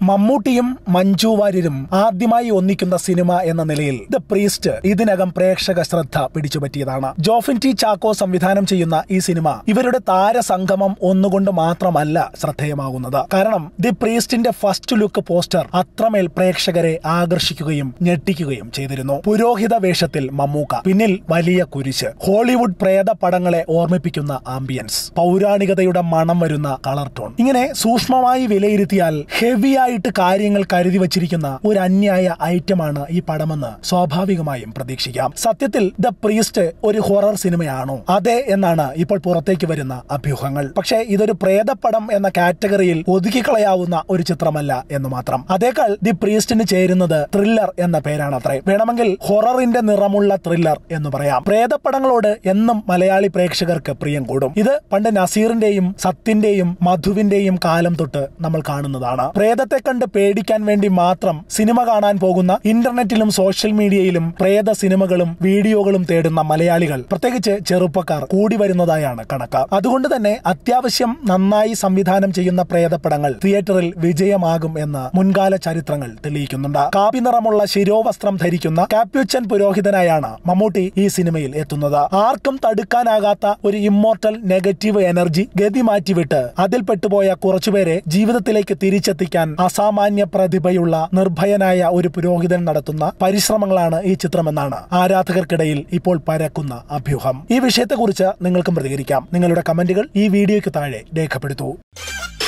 മമ്മൂട്ടിയും മഞ്ജു വാര്യരും ആദ്യമായി ഒന്നിക്കുന്ന സിനിമ എന്ന നിലയിൽ ദ പ്രീസ്റ്റ് ഇതിനകം പ്രേക്ഷക ശ്രദ്ധ പിടിച്ചുപറ്റിയതാണ് ജോഫിൻ ടി ചാക്കോ സംവിധാനം ചെയ്യുന്ന ഈ സിനിമ ഇവരുടെ താരസംഗമം ഒന്നുകൊണ്ട് മാത്രമല്ല ശ്രദ്ധേയമാകുന്നത് കാരണം ദി പ്രീസ്റ്റിന്റെ ഫസ്റ്റ് ലുക്ക് പോസ്റ്റർ അത്രമേൽ പ്രേക്ഷകരെ ആകർഷിക്കുകയും ഞെട്ടിക്കുകയും ചെയ്തിരുന്നു പുരോഹിത വേഷത്തിൽ മമ്മൂക്ക പിന്നിൽ വലിയ കുരിശ് ഹോളിവുഡ് പ്രേത പടങ്ങളെ ഓർമ്മിപ്പിക്കുന്ന ആംബിയൻസ് പൗരാണികതയുടെ മണം വരുന്ന കളർ ടോൺ ഇങ്ങനെ സൂക്ഷ്മമായി വിലയിരുത്തിയാൽ ഹെവി ആയിട്ട് കാര്യങ്ങൾ കരുതി വച്ചിരിക്കുന്ന ഒരു അന്യായ ഐറ്റമാണ് ഈ പടമെന്ന് സ്വാഭാവികമായും പ്രതീക്ഷിക്കാം സത്യത്തിൽ ദ പ്രീസ്റ്റ് ഒരു ഹൊറർ സിനിമയാണോ അതെ എന്നാണ് ഇപ്പോൾ പുറത്തേക്ക് വരുന്ന അഭ്യൂഹങ്ങൾ പക്ഷേ ഇതൊരു പ്രേതപ്പടം എന്ന കാറ്റഗറിയിൽ ഒതുക്കിക്കളയാവുന്ന ഒരു ചിത്രമല്ല എന്ന് മാത്രം അതേക്കാൾ ദി പ്രീസ്റ്റിന് ചേരുന്നത് ത്രില്ലർ എന്ന പേരാണ് അത്രേ വേണമെങ്കിൽ ഹൊററിന്റെ നിറമുള്ള ത്രില്ലർ എന്ന് പറയാം പ്രേതപ്പടങ്ങളോട് എന്നും മലയാളി പ്രേക്ഷകർക്ക് പ്രിയം കൂടും ഇത് പണ്ട് നസീറിന്റെയും സത്തിന്റെയും മധുവിന്റെയും കാലം തൊട്ട് നമ്മൾ കാണുന്നതാണ് പ്രേതത്തെ കണ്ട് പേടിക്കാൻ വേണ്ടി മാത്രം സിനിമ കാണാൻ പോകുന്ന ഇന്റർനെറ്റിലും സോഷ്യൽ മീഡിയയിലും പ്രേത സിനിമകളും വീഡിയോകളും തേടുന്ന മലയാളികൾ പ്രത്യേകിച്ച് ചെറുപ്പക്കാർ കൂടി വരുന്നതായാണ് കണക്ക് അതുകൊണ്ട് തന്നെ അത്യാവശ്യം നന്നായി സംവിധാനം ചെയ്യുന്ന പ്രേതപ്പടങ്ങൾ തിയേറ്ററിൽ വിജയമാകും എന്ന് മുൻകാല ചരിത്രങ്ങൾ തെളിയിക്കുന്നുണ്ട് കാപ്പി നിറമുള്ള ശിരോവസ്ത്രം ധരിക്കുന്ന കാപ്യുച്ചൻ പുരോഹിതനായാണ് മമ്മൂട്ടി ഈ സിനിമയിൽ എത്തുന്നത് ആർക്കും തടുക്കാനാകാത്ത ഒരു ഇമ്മോർട്ടൽ നെഗറ്റീവ് എനർജി ഗതി മാറ്റിവിട്ട് അതിൽ പെട്ടുപോയ കുറച്ചുപേരെ ജീവിതത്തിലേക്ക് തിരിച്ചെത്തിക്കാൻ അസാമാന്യ പ്രതിഭയുള്ള നിർഭയനായ ഒരു പുരോഹിതൻ നടത്തുന്ന പരിശ്രമങ്ങളാണ് ഈ ചിത്രമെന്നാണ് ആരാധകർക്കിടയിൽ ഇപ്പോൾ പരക്കുന്ന അഭ്യൂഹം ഈ വിഷയത്തെക്കുറിച്ച് നിങ്ങൾക്കും പ്രതികരിക്കാം നിങ്ങളുടെ കമന്റുകൾ ഈ വീഡിയോയ്ക്ക് താഴെ രേഖപ്പെടുത്തൂ